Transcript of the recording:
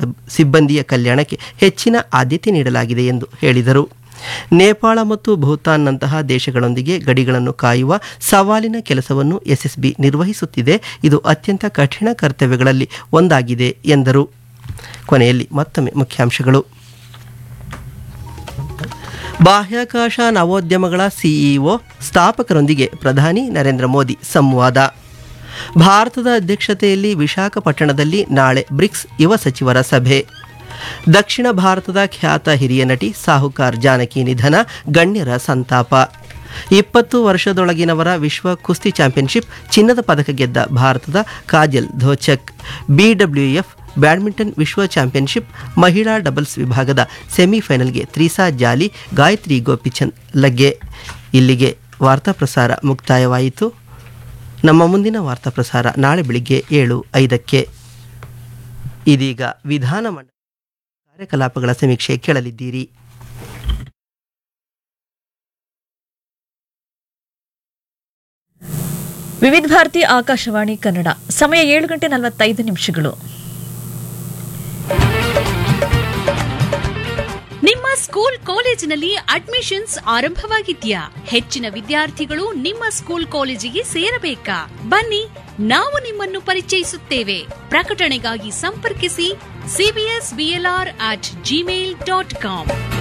ಸಿಬ್ಬಂದಿಯ ಕಲ್ಯಾಣಕ್ಕೆ ಹೆಚ್ಚಿನ ಆದ್ಯತೆ ನೀಡಲಾಗಿದೆ ಎಂದು ಹೇಳಿದರು ನೇಪಾಳ ಮತ್ತು ಭೂತಾನ್ನಂತಹ ದೇಶಗಳೊಂದಿಗೆ ಗಡಿಗಳನ್ನು ಕಾಯುವ ಸವಾಲಿನ ಕೆಲಸವನ್ನು ಎಸ್ಎಸ್ಬಿ ನಿರ್ವಹಿಸುತ್ತಿದೆ ಇದು ಅತ್ಯಂತ ಕಠಿಣ ಕರ್ತವ್ಯಗಳಲ್ಲಿ ಒಂದಾಗಿದೆ ಎಂದರು ಕೊನೆಯಲ್ಲಿ ಮತ್ತೊಮ್ಮೆ ಮುಖ್ಯಾಂಶಗಳು ಬಾಹ್ಯಾಕಾಶ ನವೋದ್ಯಮಗಳ ಸಿಇಒ ಸ್ಥಾಪಕರೊಂದಿಗೆ ಪ್ರಧಾನಿ ನರೇಂದ್ರ ಮೋದಿ ಸಂವಾದ ಭಾರತದ ಅಧ್ಯಕ್ಷತೆಯಲ್ಲಿ ವಿಶಾಖಪಟ್ಟಣದಲ್ಲಿ ನಾಳೆ ಬ್ರಿಕ್ಸ್ ಯುವ ಸಚಿವರ ಸಭೆ ದಕ್ಷಿಣ ಭಾರತದ ಖ್ಯಾತ ಹಿರಿಯ ನಟಿ ಸಾಹುಕಾರ್ ಜಾನಕಿ ನಿಧನ ಗಣ್ಯರ ಸಂತಾಪ ಇಪ್ಪತ್ತು ವರ್ಷದೊಳಗಿನವರ ವಿಶ್ವ ಕುಸ್ತಿ ಚಾಂಪಿಯನ್ಶಿಪ್ ಚಿನ್ನದ ಪದಕ ಗೆದ್ದ ಭಾರತದ ಕಾಜಲ್ ಧೋಚಕ್ ಬಿಡಬ್ಲ್ಯೂಎಫ್ ಬ್ಯಾಡ್ಮಿಂಟನ್ ವಿಶ್ವ ಚಾಂಪಿಯನ್ಶಿಪ್ ಮಹಿಳಾ ಡಬಲ್ಸ್ ವಿಭಾಗದ ಸೆಮಿಫೈನಲ್ಗೆ ತ್ರಿಸಾ ಜಾಲಿ ಗಾಯತ್ರಿ ಗೋಪಿಚಂದ್ ಲಗ್ಗೆ ಇಲ್ಲಿಗೆ ವಾರ್ತಾ ಪ್ರಸಾರ ಮುಕ್ತಾಯವಾಯಿತು ನಮ್ಮ ಮುಂದಿನ ವಾರ್ತಾ ಪ್ರಸಾರ ನಾಳೆ ಬೆಳಿಗ್ಗೆ ಏಳು ಐದಕ್ಕೆ ಇದೀಗ ವಿಧಾನಮಂಡಲ ಕಾರ್ಯಕಲಾಪಗಳ ಸಮೀಕ್ಷೆ ಕೇಳಲಿದ್ದೀರಿ ವಿವಿಧ ಭಾರತಿ ಆಕಾಶವಾಣಿ ಕನ್ನಡ ಸಮಯ ಏಳು ಗಂಟೆ ನಲವತ್ತೈದು ನಿಮಿಷಗಳು ನಿಮ್ಮ ಸ್ಕೂಲ್ ಕಾಲೇಜಿನಲ್ಲಿ ಅಡ್ಮಿಷನ್ಸ್ ಆರಂಭವಾಗಿದ್ಯಾ ಹೆಚ್ಚಿನ ವಿದ್ಯಾರ್ಥಿಗಳು ನಿಮ್ಮ ಸ್ಕೂಲ್ ಕಾಲೇಜಿಗೆ ಸೇರಬೇಕಾ ಬನ್ನಿ ನಾವು ನಿಮ್ಮನ್ನು ಪರಿಚಯಿಸುತ್ತೇವೆ ಪ್ರಕಟಣೆಗಾಗಿ ಸಂಪರ್ಕಿಸಿ CBS BLR at Gmail dot com